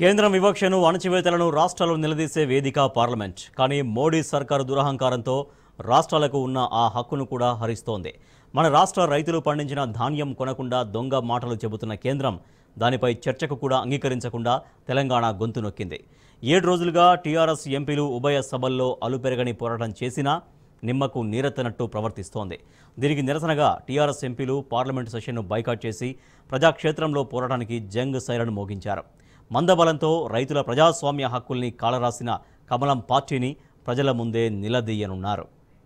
కేంద్రం వివక్షను అణచివేతలను రాష్ట్రాలు నిలదీసే వేదిక పార్లమెంట్ కానీ మోడీ సర్కారు దురహంకారంతో రాష్ట్రాలకు ఉన్న ఆ హక్కును కూడా హరిస్తోంది మన రాష్ట్ర రైతులు పండించిన ధాన్యం కొనకుండా దొంగ మాటలు చెబుతున్న కేంద్రం దానిపై చర్చకు కూడా అంగీకరించకుండా తెలంగాణ గొంతు నొక్కింది ఏడు రోజులుగా టీఆర్ఎస్ ఎంపీలు ఉభయ సభల్లో అలుపెరగని పోరాటం చేసినా నిమ్మకు నీరెత్తనట్టు ప్రవర్తిస్తోంది దీనికి నిరసనగా టీఆర్ఎస్ ఎంపీలు పార్లమెంటు సెషన్ను బైకాట్ చేసి ప్రజాక్షేత్రంలో పోరాటానికి జంగ్ సైరను మోగించారు మందబలంతో రైతుల ప్రజాస్వామ్య హక్కుల్ని కాలరాసిన కమలం పార్టీని ప్రజల ముందే నిలదీయనున్నారు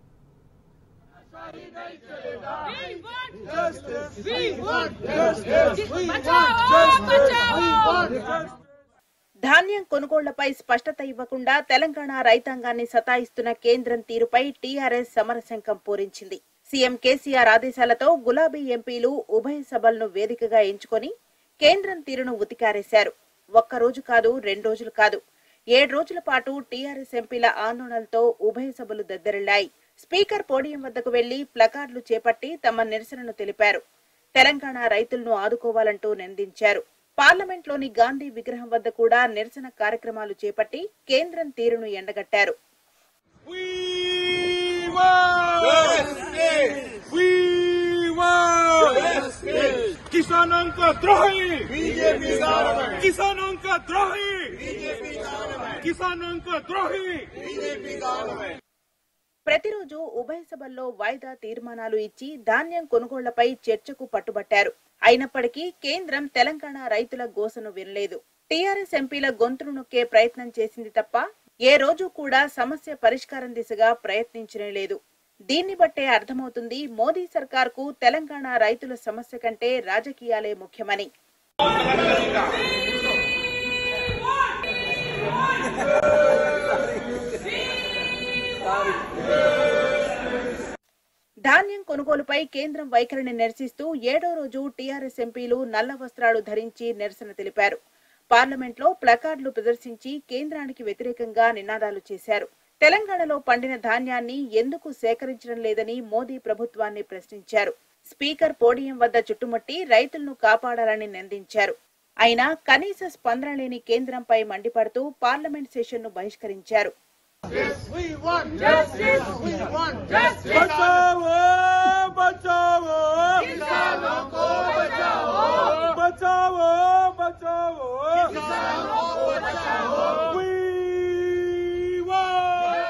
We want justice. Bachao Bachao ధాన్యం కొనుగోళ్లపై స్పష్టత ఇవ్వకుండా తెలంగాణ రైతాంగాన్ని సతాయిస్తున్న కేంద్రం తీరుపై టీఆర్ఎస్ సమరశంఖం పూరించింది సీఎం కేసీఆర్ ఆదేశాలతో గులాబీ ఎంపీలు ఉభయ సభలను వేదికగా ఎంచుకొని కేంద్రం తీరును ఉతికారేశారు ఒక్కరోజు కాదు రెండు రోజులు కాదు ఏడు రోజుల పాటు టీఆర్ఎస్ ఎంపీల ఆందోళనలతో ఉభయ సభలు దద్దరిల్లాయి స్పీకర్ పోడియం వద్దకు వెళ్లి ప్లకార్డులు చేపట్టి తమ నిరసనను తెలిపారు తెలంగాణ రైతులను ఆదుకోవాలంటూ నిందించారు పార్లమెంట్లోని గాంధీ విగ్రహం వద్ద కూడా నిరసన కార్యక్రమాలు చేపట్టి కేంద్రం తీరును ఎండగట్టారు We want We want किसानों का द्रोही बीजेपी किसानों का द्रोही बीजेपी किसानों का द्रोही ప్రతిరోజు ఉభయ సభల్లో వాయిదా తీర్మానాలు ఇచ్చి ధాన్యం కొనుగోళ్లపై చర్చకు పట్టుబట్టారు అయినప్పటికీ కేంద్రం తెలంగాణ రైతుల గోసను వినలేదు టీఆర్ఎస్ ఎంపీల గొంతును నొక్కే ప్రయత్నం చేసింది తప్ప ఏ రోజు కూడా సమస్య పరిష్కారం దిశగా ప్రయత్నించనే లేదు దీన్ని బట్టే అర్థమవుతుంది మోదీ సర్కార్కు తెలంగాణ రైతుల సమస్య కంటే రాజకీయాలే ముఖ్యమని ధాన్యం కొనుగోలుపై కేంద్రం వైఖరిని నిరసిస్తూ ఏడో రోజు టీఆర్ఎస్ ఎంపీలు నల్ల వస్త్రాలు ధరించి నిరసన తెలిపారు పార్లమెంట్లో ప్లకార్డులు ప్రదర్శించి కేంద్రానికి వ్యతిరేకంగా నినాదాలు చేశారు తెలంగాణలో పండిన ధాన్యాన్ని ఎందుకు సేకరించడం లేదని మోదీ ప్రభుత్వాన్ని ప్రశ్నించారు స్పీకర్ పోడియం వద్ద చుట్టుముట్టి రైతులను కాపాడాలని నిందించారు అయినా కనీస స్పందన లేని కేంద్రంపై మండిపడుతూ పార్లమెంట్ సెషన్ను బహిష్కరించారు बचाओ बचाओ किसानों को बचाओ बचाओ बचाओ किसानों को बचाओ We want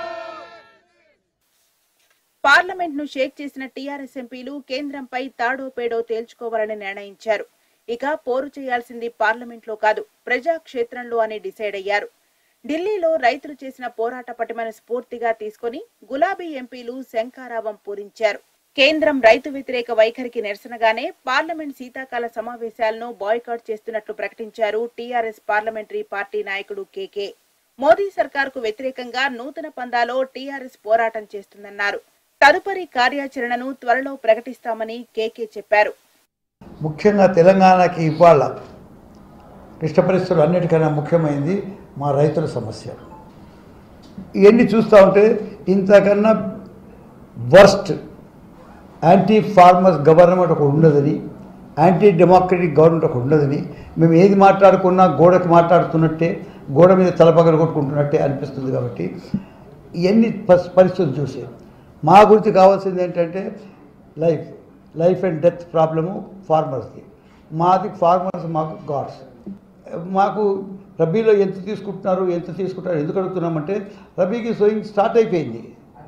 పార్లమెంట్ ను షేక్ చేసిన టీఆర్ఎస్ ఎంపీలు కేంద్రంపై తాడో పేడో తేల్చుకోవాలని నిర్ణయించారు ఇక పోరు చేయాల్సింది పార్లమెంట్ లో కాదు ప్రజాక్షేత్రంలో అని డిసైడ్ అయ్యారు ఢిల్లీలో రైతులు చేసిన పోరాట పటిమను స్ఫూర్తిగా తీసుకొని గులాబీ ఎంపీలు శంఖారావం పూరించారు కేంద్రం రైతు వ్యతిరేక వైఖరికి నిరసనగానే పార్లమెంట్ శీతాకాల సమావేశాలను బాయ్కాట్ చేస్తున్నట్లు ప్రకటించారు టీఆర్ఎస్ పార్లమెంటరీ పార్టీ నాయకుడు కేకే మోదీ సర్కార్కు వ్యతిరేకంగా నూతన పందాలో టీఆర్ఎస్ పోరాటం చేస్తుందన్నారు తదుపరి కార్యాచరణను త్వరలో ప్రకటిస్తామని కేకే చెప్పారు ముఖ్యంగా తెలంగాణకి ఇవాళ క్లిష్ట పరిస్థితులు అన్నిటికన్నా ముఖ్యమైనది మా రైతుల సమస్య ఇవన్నీ చూస్తూ ఉంటే ఇంతకన్నా వర్స్ట్ యాంటీ ఫార్మర్స్ గవర్నమెంట్ ఒకటి ఉండదని యాంటీ డెమోక్రటిక్ గవర్నమెంట్ ఒకటి ఉండదని మేము ఏది మాట్లాడుకున్నా గోడకి మాట్లాడుతున్నట్టే గోడ మీద తలపగలు కొట్టుకుంటున్నట్టే అనిపిస్తుంది కాబట్టి ఇవన్నీ పస్- పరిస్థితులు చూసి మా గురించి కావాల్సింది ఏంటంటే life life and death problem ఫార్మర్స్కి మాది ఫార్మర్స్ మాకు గాడ్స్ మాకు రబీలో ఎంత తీసుకుంటున్నారు ఎంత తీసుకుంటారు ఎందుకు అడుగుతున్నామంటే రబీకి సోయింగ్ స్టార్ట్ అయిపోయింది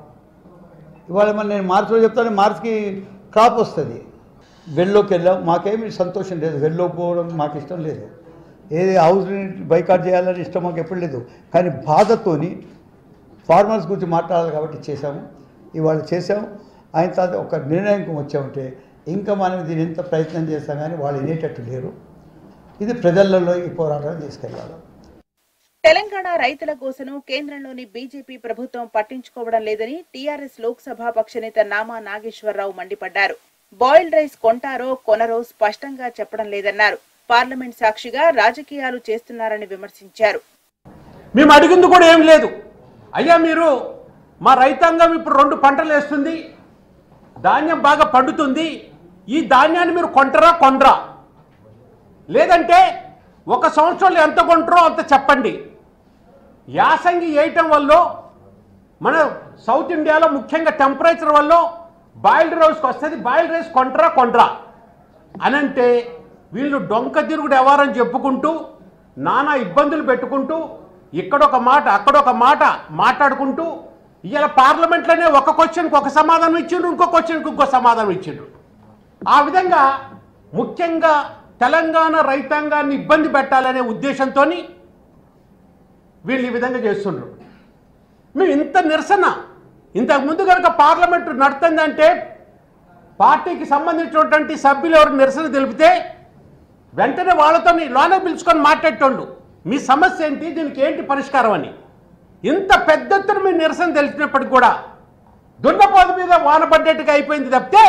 ఇవాళ మరి నేను మార్చిలో చెప్తాను మార్చికి క్రాప్ వస్తుంది వెళ్ళలోకి వెళ్ళాం మాకేమీ సంతోషం లేదు వెళ్ళలోకి పోవడం మాకు ఇష్టం లేదు ఏది హౌస్ని బైకాట్ చేయాలని ఇష్టం మాకు ఎప్పుడు లేదు కానీ బాధతోని ఫార్మర్స్ గురించి మాట్లాడాలి కాబట్టి చేశాము ఇవాళ చేసాము ఆయన తర్వాత ఒక నిర్ణయంకి వచ్చామంటే ఇంకా మనం దీని ఎంత ప్రయత్నం చేస్తాం కానీ వాళ్ళు వినేటట్టు లేరు ఇది ప్రజలలో ఈ పోరాటాన్ని తీసుకెళ్ళాలి తెలంగాణ రైతుల కోసను కేంద్రంలోని బీజేపీ ప్రభుత్వం పట్టించుకోవడం లేదని టీఆర్ఎస్ లోక్సభ పక్షనేత నామా నాగేశ్వరరావు మండిపడ్డారు బాయిల్డ్ రైస్ కొంటారో కొనరో స్పష్టంగా చెప్పడం లేదన్నారు పార్లమెంట్ సాక్షిగా రాజకీయాలు చేస్తున్నారని విమర్శించారు మేము అడిగింది కూడా ఏం లేదు అయ్యా మీరు మా రైతాంగం ఇప్పుడు రెండు పంటలు వేస్తుంది ధాన్యం బాగా పండుతుంది ఈ ధాన్యాన్ని మీరు కొంటరా కొండ్రా లేదంటే ఒక సంవత్సరంలో ఎంత కొంటారో అంత చెప్పండి యాసంగి వేయటం వల్ల మన సౌత్ ఇండియాలో ముఖ్యంగా టెంపరేచర్ వల్ల బాయిల్డ్ రైస్కి వస్తుంది బాయిల్డ్ రైస్ కొంటరా కొంటరా అనంటే వీళ్ళు డొంక తిరుగుడు ఎవరని చెప్పుకుంటూ నానా ఇబ్బందులు పెట్టుకుంటూ ఇక్కడొక మాట అక్కడొక మాట మాట్లాడుకుంటూ ఇవాళ పార్లమెంట్లోనే ఒక క్వశ్చన్కి ఒక సమాధానం ఇచ్చిండ్రు ఇంకో క్వశ్చన్కి ఇంకో సమాధానం ఇచ్చిండ్రు ఆ విధంగా ముఖ్యంగా తెలంగాణ రైతాంగాన్ని ఇబ్బంది పెట్టాలనే ఉద్దేశంతో వీళ్ళు ఈ విధంగా చేస్తుండ్రు మేము ఇంత నిరసన ఇంతకు ముందు కనుక పార్లమెంటు నడుతుందంటే పార్టీకి సంబంధించినటువంటి సభ్యులు ఎవరు నిరసన తెలిపితే వెంటనే వాళ్ళతో లోన పిలుచుకొని మాట్లాడేటోళ్ళు మీ సమస్య ఏంటి దీనికి ఏంటి పరిష్కారం అని ఇంత పెద్ద ఎత్తున మీ నిరసన తెలిసినప్పటికి కూడా దున్నపోతు మీద వాన పడ్డట్టుగా అయిపోయింది తప్పితే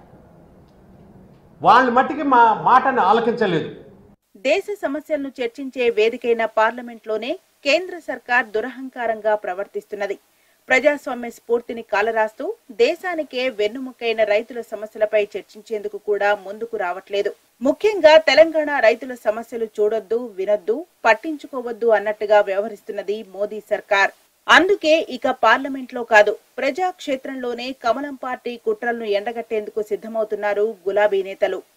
వాళ్ళ మట్టికి మా మాటను ఆలకించలేదు దేశ సమస్యలను చర్చించే వేదికైన పార్లమెంట్లోనే కేంద్ర సర్కార్ దురహంకారంగా ప్రవర్తిస్తున్నది ప్రజాస్వామ్య స్ఫూర్తిని కాలరాస్తూ దేశానికే వెన్నుముక్కైన రైతుల సమస్యలపై చర్చించేందుకు కూడా ముందుకు రావట్లేదు ముఖ్యంగా తెలంగాణ రైతుల సమస్యలు చూడొద్దు వినొద్దు పట్టించుకోవద్దు అన్నట్టుగా వ్యవహరిస్తున్నది మోదీ సర్కార్ అందుకే ఇక పార్లమెంట్లో కాదు ప్రజాక్షేత్రంలోనే కమలం పార్టీ కుట్రలను ఎండగట్టేందుకు సిద్ధమవుతున్నారు గులాబీ నేతలు